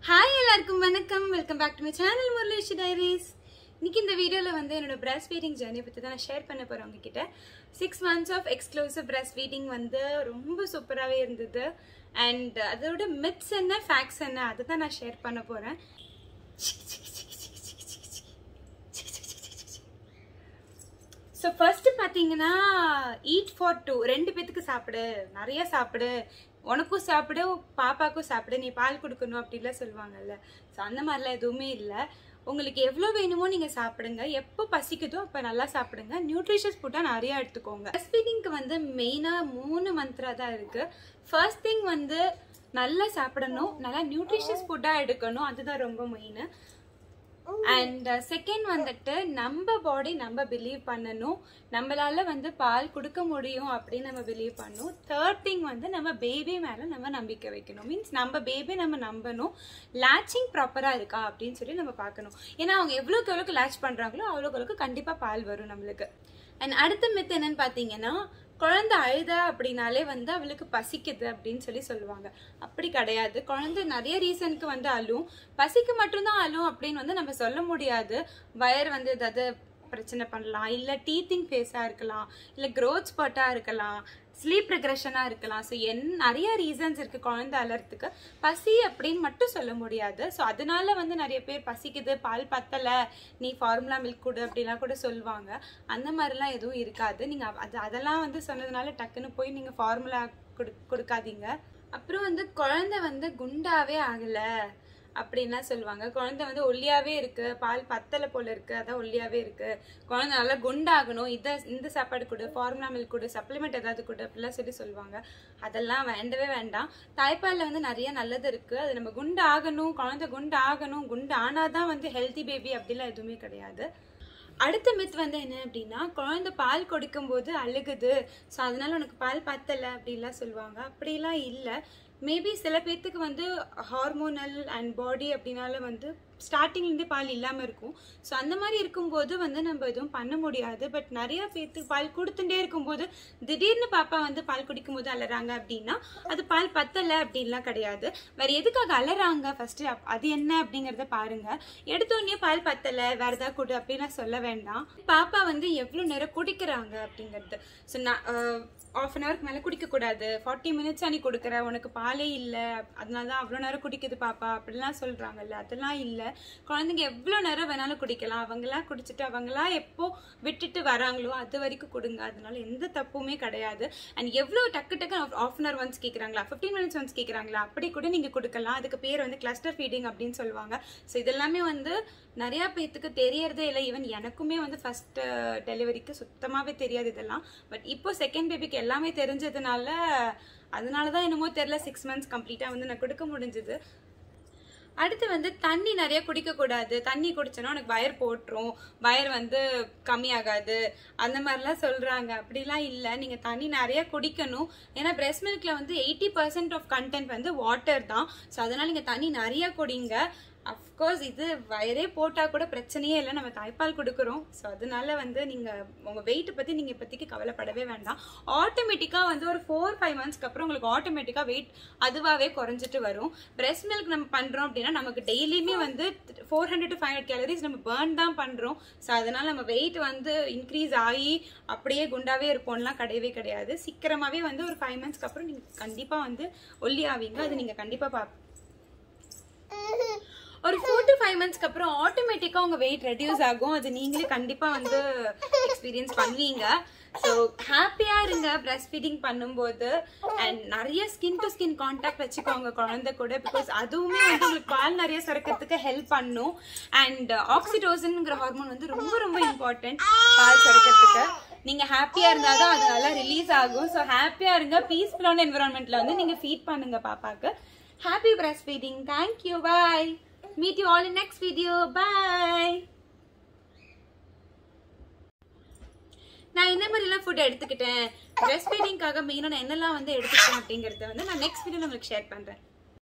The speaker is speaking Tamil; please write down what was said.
ஹாய் எல்லாருக்கும் வணக்கம் welcome back to my channel முரளிஷி டைரிஸ் இன்னைக்கு இந்த வீடியோவில் வந்து என்னோட பிரஸ்ட் ஃபீடிங் ஜேர்னி பற்றி தான் நான் ஷேர் பண்ண போகிறேன் உங்ககிட்ட six months of exclusive breastfeeding வந்து ரொம்ப சூப்பராகவே இருந்தது அண்ட் அதோட மித்ஸ் என்ன ஃபேக்ட்ஸ் என்ன அதை தான் நான் ஷேர் பண்ண போகிறேன் ஸோ ஃபர்ஸ்ட் பார்த்தீங்கன்னா ஈட் ஃபார் டூ ரெண்டு பேத்துக்கு சாப்பிடு நிறைய சாப்பிடு உனக்கும் சாப்பிடு பாப்பாக்கும் சாப்பிடு நீ பால் கொடுக்கணும் அப்படிலாம் சொல்லுவாங்கல்ல ஸோ அந்த மாதிரிலாம் எதுவுமே இல்லை உங்களுக்கு எவ்வளோ வேணுமோ நீங்கள் சாப்பிடுங்க எப்போ பசிக்குதோ அப்போ நல்லா சாப்பிடுங்க நியூட்ரிஷியஸ் ஃபுட்டாக நிறையா எடுத்துக்கோங்க பிரஸ்ட் ஃபீடிங்க்கு வந்து மெயினாக மூணு மந்த்ரா தான் இருக்குது ஃபர்ஸ்ட் திங் வந்து நல்லா சாப்பிடணும் நல்லா நியூட்ரிஷியஸ் ஃபுட்டாக எடுக்கணும் அதுதான் ரொம்ப மெயின் அண்ட் செகண்ட் வந்துட்டு நம்ம பாடி நம்ம பிலீவ் பண்ணணும் நம்மளால வந்து பால் கொடுக்க முடியும் அப்படின்னு நம்ம பிலீவ் பண்ணணும் தேர்ட் திங் வந்து நம்ம பேபி மேல நம்ம நம்பிக்கை வைக்கணும் மீன்ஸ் நம்ம பேபி நம்ம நம்பணும் லேச்சிங் ப்ராப்பரா இருக்கா அப்படின்னு சொல்லி நம்ம பார்க்கணும் ஏன்னா அவங்க எவ்வளோக்கு எவ்வளோக்கு லேட்ச் பண்றாங்களோ அவ்வளோக்கு அவ்வளோக்கு கண்டிப்பா பால் வரும் நம்மளுக்கு அண்ட் அடுத்த மித்து என்னன்னு பார்த்தீங்கன்னா குழந்தை அழுதா அப்படின்னாலே வந்து அவளுக்கு பசிக்குது அப்படின்னு சொல்லி சொல்லுவாங்க அப்படி கிடையாது குழந்தை நிறைய ரீசனுக்கு வந்து அழும் பசிக்கு மட்டும்தான் அழும் அப்படின்னு வந்து நம்ம சொல்ல முடியாது வயர் வந்து ஏதாவது பிரச்சனை பண்ணலாம் இல்லை டீத்திங் ஃபேஸாக இருக்கலாம் இல்லை க்ரோத் ஸ்பாட்டாக இருக்கலாம் ஸ்லீப் ரிக்ரெஷனாக இருக்கலாம் ஸோ என் நிறைய ரீசன்ஸ் இருக்குது குழந்தை அலறதுக்கு பசி அப்படின்னு மட்டும் சொல்ல முடியாது ஸோ அதனால வந்து நிறைய பேர் பசிக்குது பால் பத்தலை நீ ஃபார்முலா மில்க் கொடு அப்படிலாம் கூட சொல்லுவாங்க அந்த மாதிரிலாம் எதுவும் இருக்காது நீங்கள் அது அதெல்லாம் வந்து சொன்னதுனால டக்குன்னு போய் நீங்கள் ஃபார்முலா கொடு கொடுக்காதீங்க அப்புறம் வந்து குழந்தை வந்து குண்டாவே ஆகலை அப்படின்லாம் சொல்லுவாங்க குழந்தை வந்து ஒல்லியாவே இருக்கு பால் பத்தலை போல இருக்கு அதான் ஒல்லியாவே இருக்கு குழந்தை நல்லா குண்டாகணும் இதை இந்த சாப்பாடு கொடு ஃபார்முலா மில்க் கொடு சப்ளிமெண்ட் ஏதாவது கொடு அப்படிலாம் சொல்லி சொல்லுவாங்க அதெல்லாம் வேண்டவே வேண்டாம் தாய்ப்பாலில் வந்து நிறைய நல்லது இருக்கு அது நம்ம குண்டு ஆகணும் குழந்தை குண்டு ஆகணும் குண்டு ஆனாதான் வந்து ஹெல்த்தி பேபி அப்படிலாம் எதுவுமே கிடையாது அடுத்த மித் வந்து என்ன அப்படின்னா குழந்தை பால் கொடுக்கும்போது அழுகுது ஸோ அதனால உனக்கு பால் பத்தலை அப்படிலாம் சொல்லுவாங்க அப்படிலாம் இல்லை மேபி சில பேர்த்துக்கு வந்து ஹார்மோனல் அண்ட் பாடி அப்படின்னால வந்து ஸ்டார்டிங்லேருந்தே பால் இல்லாமல் இருக்கும் ஸோ அந்த மாதிரி இருக்கும்போது வந்து நம்ம எதுவும் பண்ண முடியாது பட் நிறைய பேர்த்துக்கு பால் கொடுத்துட்டே இருக்கும்போது திடீர்னு பாப்பா வந்து பால் குடிக்கும்போது அலறாங்க அப்படின்னா அது பால் பத்தலை அப்படின்லாம் கிடையாது வேற எதுக்காக அலறாங்க ஃபர்ஸ்ட் அது என்ன அப்படிங்கிறத பாருங்க எடுத்தோடனே பால் பத்தலை வேற ஏதாவது கொடு அப்படின்லாம் சொல்ல வேண்டாம் பாப்பா வந்து எவ்வளோ நேரம் குடிக்கிறாங்க அப்படிங்கிறது ஸோ நான் ஆஃப் அன் ஹவருக்கு மேலே குடிக்கக்கூடாது ஃபார்ட்டி மினிட்ஸாக நீ கொடுக்குற உனக்கு பாலே இல்லை அதனால தான் அவ்வளோ நேரம் குடிக்குது பாப்பா அப்படிலாம் சொல்கிறாங்கல்ல அதெல்லாம் இல்லை குழந்தைங்க எவ்வளோ நேரம் வேணாலும் குடிக்கலாம் அவங்களாம் குடிச்சிட்டு அவங்களாம் எப்போ விட்டுட்டு வராங்களோ அது வரைக்கும் கொடுங்க அதனால எந்த தப்புமே கிடையாது அண்ட் எவ்வளோ டக்கு டக்கு ஆஃப் அன் ஹவர் ஒன்ஸ் கேட்குறாங்களா ஃபிஃப்டீன் மினிட்ஸ் ஒன்ஸ் கேட்குறாங்களா அப்படி கூட நீங்கள் கொடுக்கலாம் அதுக்கு பேர் வந்து கிளஸ்டர் ஃபீடிங் அப்படின்னு சொல்லுவாங்க ஸோ இதெல்லாமே வந்து நிறையா பேர்த்துக்கு தெரியறதே இல்லை ஈவன் எனக்குமே வந்து ஃபர்ஸ்ட் டெலிவரிக்கு சுத்தமாகவே தெரியாது இதெல்லாம் பட் இப்போ செகண்ட் பேபிக்கு எல்லாமே தெரிஞ்சதுனால அதனால தான் என்னமோ தெரில சிக்ஸ் மந்த்ஸ் கம்ப்ளீட்டாக வந்து நான் கொடுக்க முடிஞ்சது அடுத்து வந்து தண்ணி நிறைய குடிக்கக்கூடாது தண்ணி குடிச்சோன்னா உனக்கு வயர் போட்டுரும் வயர் வந்து கம்மியாகாது அந்த மாதிரிலாம் சொல்கிறாங்க அப்படிலாம் இல்லை நீங்கள் தண்ணி நிறைய குடிக்கணும் ஏன்னா பிரெஸ்ட் மில்கில் வந்து எயிட்டி பர்சன்ட் ஆஃப் கண்டென்ட் வந்து வாட்டர் தான் ஸோ அதனால் நீங்கள் தண்ணி நிறைய குடிங்க அஃப்கோர்ஸ் இது வயரே போட்டால் கூட பிரச்சனையே இல்லை நம்ம தாய்ப்பால் கொடுக்குறோம் ஸோ அதனால வந்து நீங்கள் உங்கள் வெயிட்டை பற்றி நீங்கள் இப்போதைக்கு கவலைப்படவே வேண்டாம் ஆட்டோமேட்டிக்காக வந்து ஒரு ஃபோர் ஃபைவ் மந்த்ஸ்க்கு அப்புறம் உங்களுக்கு ஆட்டோமேட்டிக்காக வெயிட் அதுவாகவே குறைஞ்சிட்டு வரும் பிரெஸ்ட் மில்க் நம்ம பண்ணுறோம் அப்படின்னா நமக்கு டெய்லியுமே வந்து four hundred to five hundred calories நம்ம பேர்ன் தான் பண்ணுறோம் ஸோ அதனால் நம்ம வெயிட் வந்து இன்க்ரீஸ் ஆகி அப்படியே குண்டாவே இருப்போம்லாம் கிடையவே கிடையாது சீக்கிரமாகவே வந்து ஒரு ஃபைவ் மந்த்ஸ்க்கு அப்புறம் நீங்கள் கண்டிப்பாக வந்து ஒல்லி ஆவீங்க அது நீங்கள் கண்டிப்பாக பா ஒரு ஃபோர் டு ஃபைவ் மந்த்ஸ்க்கு அப்புறம் ஆட்டோமேட்டிக்காக உங்கள் வெயிட் ரெடியூஸ் ஆகும் அது நீங்களே கண்டிப்பாக வந்து எக்ஸ்பீரியன்ஸ் பண்ணுவீங்க ஸோ ஹாப்பியாக இருங்க பிரஸ்ட் ஃபீடிங் பண்ணும்போது அண்ட் நிறைய ஸ்கின் டு ஸ்கின் கான்டாக்ட் வச்சுக்கோங்க குழந்தை கூட பிகாஸ் அதுவுமே வந்து உங்களுக்கு பால் நிறைய சுரக்கிறதுக்கு ஹெல்ப் பண்ணும் அண்ட் ஆக்சிடோசன்ங்கிற ஹார்மோன் வந்து ரொம்ப ரொம்ப இம்பார்ட்டன்ட் பால் சுரக்கிறதுக்கு நீங்கள் ஹாப்பியாக இருந்தால் தான் அது நல்லா ரிலீஸ் ஆகும் ஸோ ஹாப்பியாக இருங்க பீஸ்ஃபுல்லான என்விரான்மெண்ட்டில் வந்து நீங்கள் ஃபீட் பண்ணுங்க பாப்பாக்கு happy breastfeeding thank you bye meet you all in next video bye நான் என்ன மாதிரிலாம் ஃபுட் எடுத்துக்கிட்டேன் பிரஸ்ட் ஃபீடிங்காக மெயினாக நான் என்னெல்லாம் வந்து எடுத்துக்கிட்டேன் அப்படிங்கிறத வந்து நான் நெக்ஸ்ட் வீடியோவில் உங்களுக்கு ஷேர் பண்ணுறேன்